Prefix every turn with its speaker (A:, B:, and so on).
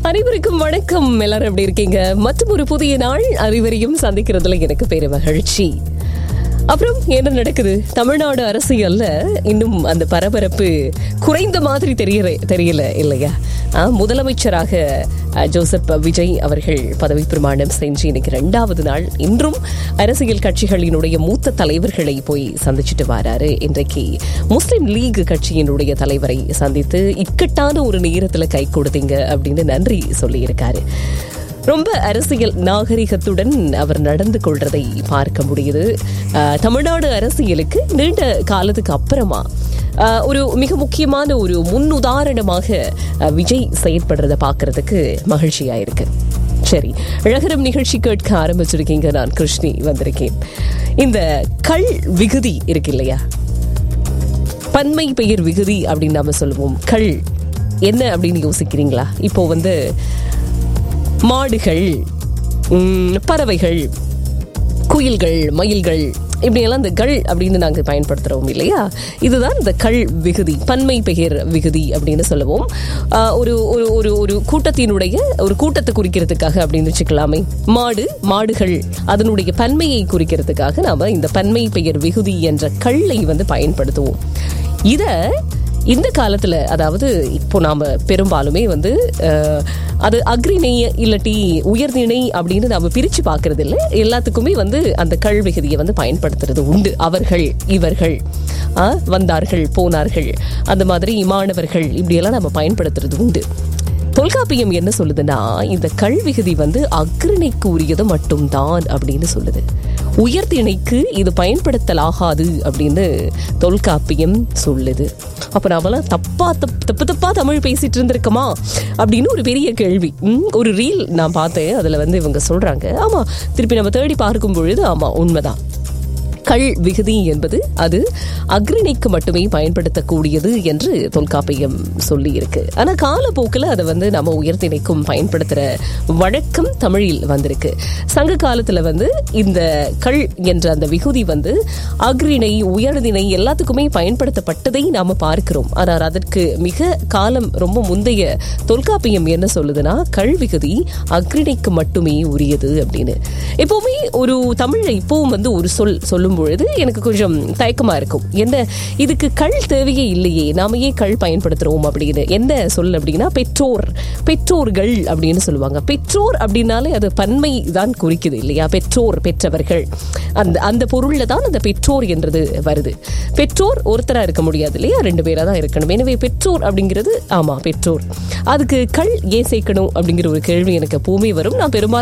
A: அனைவருக்கும் வணக்கம் எல்லாரும் எப்படி இருக்கீங்க மற்றும் ஒரு புதிய நாள் அனைவரையும் சந்திக்கிறதுல எனக்கு பெரிய மகிழ்ச்சி அப்புறம் என்ன நடக்குது தமிழ்நாடு அரசியல்ல இன்னும் அந்த பரபரப்பு குறைந்த மாதிரி தெரியல தெரியல இல்லையா ஆ, முதலமைச்சராக அ, ஜோசப் விஜய் அவர்கள் பதவி பிரமாணம் செஞ்சு இன்னைக்கு ரெண்டாவது நாள் இன்றும் அரசியல் கட்சிகளினுடைய மூத்த தலைவர்களை போய் சந்திச்சுட்டு வராரு இன்றைக்கு முஸ்லிம் லீக் கட்சியினுடைய தலைவரை சந்தித்து இக்கட்டான ஒரு நேரத்துல கை கொடுத்தீங்க அப்படின்னு நன்றி சொல்லியிருக்காரு ரொம்ப அரசியல் நாகரிகத்துடன் அவர் நடந்து கொள்றதை பார்க்க முடியுது அஹ், தமிழ்நாடு அரசியலுக்கு நீண்ட காலத்துக்கு அப்புறமா அஹ், ஒரு மிக முக்கியமான ஒரு முன்னுதாரணமாக அஹ், விஜய் செயற்படுறத பார்க்கறதுக்கு மகிழ்ச்சியா இருக்கு சரி அழகரம் நிகழ்ச்சி கேட்க ஆரம்பிச்சிருக்கீங்க நான் கிருஷ்ணி வந்திருக்கேன் இந்த கள் விகுதி இருக்கு இல்லையா பன்மை பெயர் விகுதி அப்படின்னு நாம சொல்லுவோம் கள் என்ன அப்படின்னு யோசிக்கிறீங்களா இப்போ வந்து மாடுகள் ம், பறவைகள் குயில்கள் மயில்கள் இப்படியெல்லாம் இந்த கள் அப்படின்னு நாங்கள் பயன்படுத்துகிறோம் இல்லையா இதுதான் இந்த கள் விகுதி பன்மை பெயர் விகுதி அப்படின்னு சொல்லுவோம் ஆஹ், ஒரு ஒரு ஒரு ஒரு கூட்டத்தினுடைய ஒரு கூட்டத்தை குறிக்கிறதுக்காக அப்படின்னு வச்சுக்கலாமே மாடு மாடுகள் அதனுடைய பன்மையை குறிக்கிறதுக்காக நாம இந்த பன்மை பெயர் விகுதி என்ற கல்லை வந்து பயன்படுத்துவோம் இதை இந்த காலத்துல அதாவது இப்போ நாம பெரும்பாலுமே வந்து அஹ், அது அக்ரிணை இல்லாட்டி உயர்நிலை அப்படின்னு நாம பிரிச்சு பார்க்கறது இல்ல எல்லாத்துக்குமே வந்து அந்த கல்விகுதியை வந்து பயன்படுத்துறது உண்டு அவர்கள் இவர்கள் ஆ, வந்தார்கள் போனார்கள் அந்த மாதிரி மாணவர்கள் இப்படியெல்லாம் நம்ம பயன்படுத்துறது உண்டு தொல்காப்பியம் என்ன சொல்லுதுன்னா இந்த கல்விகுதி வந்து அக்ரிணைக்கு உரியது மட்டும்தான் அப்படின்னு சொல்லுது உயர்திணைக்கு இது பயன்படுத்தலாகாது அப்படின்னு தொல்காப்பியம் சொல்லுது அப்ப நாமெல்லாம் தப்பா தப் தப்பு தப்பா தமிழ் பேசிட்டு இருந்திருக்கோமா அப்படின்னு ஒரு பெரிய கேள்வி ம், ஒரு ரீல் நான் பார்த்தேன் அதுல வந்து இவங்க சொல்றாங்க ஆமா திருப்பி நம்ம தேடி பார்க்கும் பொழுது ஆமா உண்மைதான் கள் விகுதி என்பது அது அக்ரிணைக்கு மட்டுமே பயன்படுத்தக்கூடியது என்று தொல்காப்பியம் சொல்லி இருக்கு ஆனா காலப்போக்கில் அதை வந்து நம்ம உயர்திணைக்கும் பயன்படுத்துற வழக்கம் தமிழில் வந்திருக்கு சங்க காலத்துல வந்து இந்த கள் என்ற அந்த விகுதி வந்து அக்ரிணை உயர்திணை எல்லாத்துக்குமே பயன்படுத்தப்பட்டதை நாம பார்க்கிறோம் ஆனால் அதற்கு மிக காலம் ரொம்ப முந்தைய தொல்காப்பியம் என்ன சொல்லுதுன்னா கள் விகுதி அக்ரிணைக்கு மட்டுமே உரியது அப்படின்னு எப்பவுமே ஒரு தமிழ்ல இப்பவும் வந்து ஒரு சொல் சொல்லும் பொழுது எனக்கு கொஞ்சம் தயக்கமா இருக்கும் என்ன இதுக்கு கள் தேவையே இல்லையே நாம ஏன் கள் பயன்படுத்துறோம் அப்படின்னு என்ன சொல் அப்படின்னா பெற்றோர் பெற்றோர்கள் அப்படின்னு சொல்லுவாங்க பெற்றோர் அப்படின்னாலே அது பன்மை தான் குறிக்குது இல்லையா பெற்றோர் பெற்றவர்கள் அந்த அந்த பொருள்ல தான் அந்த பெற்றோர் என்றது வருது பெற்றோர் ஒருத்தரா இருக்க முடியாது இல்லையா ரெண்டு பேரா தான் இருக்கணும் எனவே பெற்றோர் அப்படிங்கிறது ஆமா பெற்றோர் அதுக்கு கள் ஏன் சேர்க்கணும் அப்படிங்கிற ஒரு கேள்வி எனக்கு எப்பவுமே வரும் நான் பெரும்பாலும்